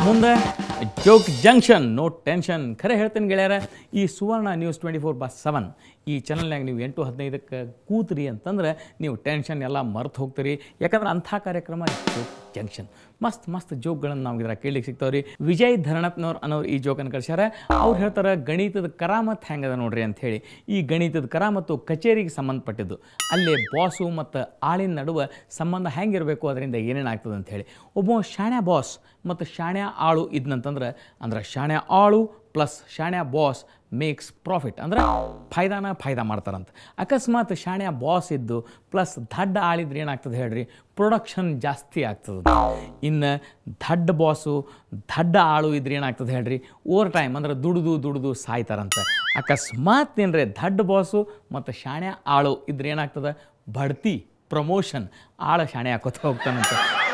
ಮುಂದೆ joke junction no tension ಖರೆ ಹೇಳ್ತೇನೆ ಗೆಳೆಯರ ಈ Suvarna news twenty four by seven ಈ ಚಾನಲ್ನಾಗ ನೀವು ಎಂಟು ಹದಿನೈದಕ್ಕೆ ಕೂತ್ರಿ ಅಂತಂದ್ರೆ ನೀವು ಟೆನ್ಷನ್ ಎಲ್ಲ ಮರ್ತು ಹೋಗ್ತೀರಿ ಯಾಕಂದ್ರೆ ಅಂಥ ಕಾರ್ಯಕ್ರಮ ಜೋಕ್ ಜಂಕ್ಷನ್ ಮಸ್ತ್ ಮಸ್ತ್ ಜೋಕ್ಗಳನ್ನು ನಾವು ಇದ್ರ ಕೇಳಲಿಕ್ಕೆ ಸಿಗ್ತಾವ್ರಿ ವಿಜಯ್ ಧರಣಪ್ನವ್ರು ಅನ್ನೋರು ಈ ಜೋಕನ್ನು ಕಳ್ಸ್ಯಾರ ಅವ್ರು ಹೇಳ್ತಾರೆ ಗಣಿತದ ಕರಾಮತ್ ಹೆಂಗದ ನೋಡ್ರಿ ಅಂಥೇಳಿ ಈ ಗಣಿತದ ಕರಾಮತ್ತು ಕಚೇರಿಗೆ ಸಂಬಂಧಪಟ್ಟಿದ್ದು ಅಲ್ಲೇ ಬಾಸು ಮತ್ತು ಆಳಿನ ನಡುವೆ ಸಂಬಂಧ ಹೆಂಗಿರಬೇಕು ಅದರಿಂದ ಏನೇನು ಆಗ್ತದೆ ಅಂಥೇಳಿ ಒಬ್ಬ ಶಾಣ್ಯ ಬಾಸ್ ಮತ್ತು ಶಾಣ್ಯ ಆಳು ಇದ್ನಂತಂದ್ರೆ ಅಂದ್ರೆ ಶಾಣ್ಯ ಆಳು ಪ್ಲಸ್ ಶಾಣ್ಯ ಬಾಸ್ ಮೇಕ್ಸ್ ಪ್ರಾಫಿಟ್ ಅಂದ್ರೆ ಫಾಯ್ದಾನ ಫಾಯ್ದಾ ಮಾಡ್ತಾರಂತ ಅಕಸ್ಮಾತ್ ಶಾಣ್ಯ ಬಾಸ್ ಇದ್ದು ಪ್ಲಸ್ ದಡ್ಡ ಆಳಿದ್ರೆ ಏನಾಗ್ತದೆ ಹೇಳ್ರಿ ಪ್ರೊಡಕ್ಷನ್ ಜಾಸ್ತಿ ಆಗ್ತದೆ ಇನ್ನು ದಡ್ಡ ಬಾಸು ದಡ್ಡ ಆಳು ಇದ್ರೆ ಏನಾಗ್ತದೆ ಹೇಳ್ರಿ ಓವರ್ ಟೈಮ್ ಅಂದ್ರೆ ದುಡಿದು ದುಡಿದು ಸಾಯ್ತಾರಂತ ಅಕಸ್ಮಾತ್ ಏನ್ರಿ ದಡ್ಡ ಬಾಸು ಮತ್ತು ಶಾಣ್ಯ ಆಳು ಇದ್ರೆ ಏನಾಗ್ತದೆ ಬಡ್ತಿ ಪ್ರಮೋಷನ್ ಆಳ ಶಾಣೆ ಹಾಕೋತ ಹೋಗ್ತಾನಂತ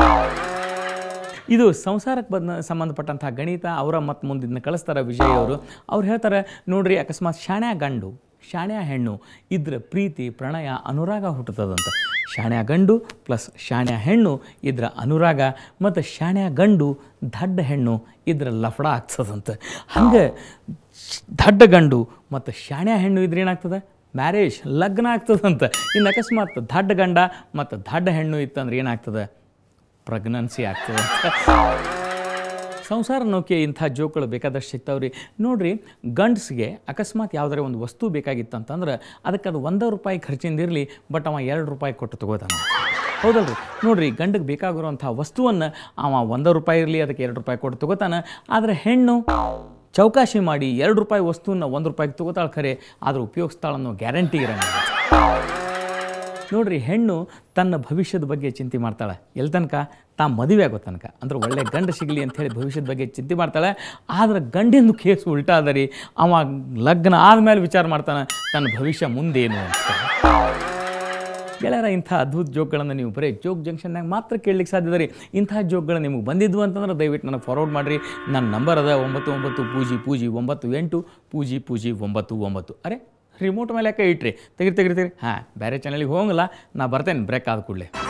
ಇದು ಸಂಸಾರಕ್ಕೆ ಬಂದ ಸಂಬಂಧಪಟ್ಟಂಥ ಗಣಿತ ಅವರ ಮತ್ತು ಮುಂದಿನ ಕಳಿಸ್ತಾರೆ ವಿಜಯ್ ಅವರು ಅವ್ರು ಹೇಳ್ತಾರೆ ನೋಡ್ರಿ ಅಕಸ್ಮಾತ್ ಶಾಣ್ಯ ಗಂಡು ಶಾಣ್ಯ ಹೆಣ್ಣು ಇದ್ರ ಪ್ರೀತಿ ಪ್ರಣಯ ಅನುರಾಗ ಹುಟ್ಟುತ್ತದಂತ ಶಾಣ್ಯ ಗಂಡು ಪ್ಲಸ್ ಶಾಣ್ಯ ಹೆಣ್ಣು ಇದ್ರ ಅನುರಾಗ ಮತ್ತು ಶಾಣ್ಯ ಗಂಡು ದಡ್ಡ ಹೆಣ್ಣು ಇದ್ರ ಲಫಡ ಆಗ್ತದಂತ ಹಂಗೆ ದಡ್ಡ ಗಂಡು ಮತ್ತು ಶಾಣ್ಯ ಹೆಣ್ಣು ಇದ್ರೆ ಏನಾಗ್ತದೆ ಮ್ಯಾರೇಜ್ ಲಗ್ನ ಆಗ್ತದಂತ ಇನ್ನು ಅಕಸ್ಮಾತ್ ದಡ್ಡ ಗಂಡ ಮತ್ತು ದಡ್ಡ ಹೆಣ್ಣು ಇತ್ತಂದ್ರೆ ಏನಾಗ್ತದೆ ಪ್ರೆಗ್ನೆನ್ಸಿ ಆಗ್ತದೆ ಸಂಸಾರ ನೌಕೆ ಇಂಥ ಜೋಕ್ಗಳು ಬೇಕಾದಷ್ಟು ಸಿಗ್ತಾವ್ರಿ ನೋಡ್ರಿ ಗಂಡಸಿಗೆ ಅಕಸ್ಮಾತ್ ಯಾವುದಾರ ಒಂದು ವಸ್ತು ಬೇಕಾಗಿತ್ತಂತಂದ್ರೆ ಅದಕ್ಕೆ ಅದು ಒಂದೇ ರೂಪಾಯಿ ಖರ್ಚಿಂದಿರಲಿ ಬಟ್ ಅವ ಎರಡು ರೂಪಾಯಿ ಕೊಟ್ಟು ತಗೋತಾನ ಹೌದಲ್ರಿ ನೋಡ್ರಿ ಗಂಡಗೆ ಬೇಕಾಗಿರುವಂಥ ವಸ್ತುವನ್ನು ಅವ ಒಂದೇ ರೂಪಾಯಿ ಇರಲಿ ಅದಕ್ಕೆ ಎರಡು ರೂಪಾಯಿ ಕೊಟ್ಟು ತಗೋತಾನ ಆದರೆ ಹೆಣ್ಣು ಚೌಕಾಶಿ ಮಾಡಿ ಎರಡು ರೂಪಾಯಿ ವಸ್ತುವನ್ನ ಒಂದು ರೂಪಾಯಿಗೆ ತಗೋತಾಳೆ ಖರೆ ಆದ್ರೆ ಉಪಯೋಗಿಸ್ತಾಳೆ ಅನ್ನೋ ಗ್ಯಾರಂಟಿ ಇರಂಗಿಲ್ಲ ನೋಡ್ರಿ ಹೆಣ್ಣು ತನ್ನ ಭವಿಷ್ಯದ ಬಗ್ಗೆ ಚಿಂತೆ ಮಾಡ್ತಾಳೆ ಎಲ್ಲಿ ತನಕ ತಾ ಮದುವೆ ಆಗೋ ತನಕ ಅಂದ್ರೆ ಒಳ್ಳೆ ಗಂಡ ಸಿಗಲಿ ಅಂಥೇಳಿ ಭವಿಷ್ಯದ ಬಗ್ಗೆ ಚಿಂತೆ ಮಾಡ್ತಾಳೆ ಆದ್ರೆ ಗಂಡಿಂದು ಕೇಸ್ ಉಲ್ಟಾ ಅದ ರೀ ಅವ ಲಗ್ನ ಆದಮೇಲೆ ವಿಚಾರ ಮಾಡ್ತಾನೆ ತನ್ನ ಭವಿಷ್ಯ ಮುಂದೇನು ಅಂತ ಗೆಳೆಯರ ಇಂಥ ಅದ್ಭುತ ಜೋಕ್ಗಳನ್ನು ನೀವು ಬರೀ ಜೋಕ್ ಜಂಕ್ಷನ್ನಾಗ ಮಾತ್ರ ಕೇಳಲಿಕ್ಕೆ ಸಾಧ್ಯದ ರೀ ಇಂಥ ಜೋಕ್ಗಳು ನಿಮಗೆ ಬಂದಿದ್ವು ಅಂತಂದ್ರೆ ದಯವಿಟ್ಟು ನನಗೆ ಫಾರ್ವರ್ಡ್ ಮಾಡಿರಿ ನನ್ನ ನಂಬರ್ ಅದ ಒಂಬತ್ತು ಒಂಬತ್ತು ಪೂಜಿ ಪೂಜಿ ಒಂಬತ್ತು ಎಂಟು ಪೂಜಿ ಪೂಜಿ ಒಂಬತ್ತು ಒಂಬತ್ತು ಅರೆ ರಿಮೋಟ್ ಮೇಲೆ ಯಾಕೆ ಇಟ್ರಿ ತೆಗಿರಿ ತೆಗಿರಿ ತೆಗಿರಿ ಹಾಂ ಬೇರೆ ಚಾನಲಿಗೆ ಹೋಗಲ್ಲ ನಾ ಬರ್ತೇನೆ ಬ್ರೇಕ್ ಆದ ಕೂಡಲೇ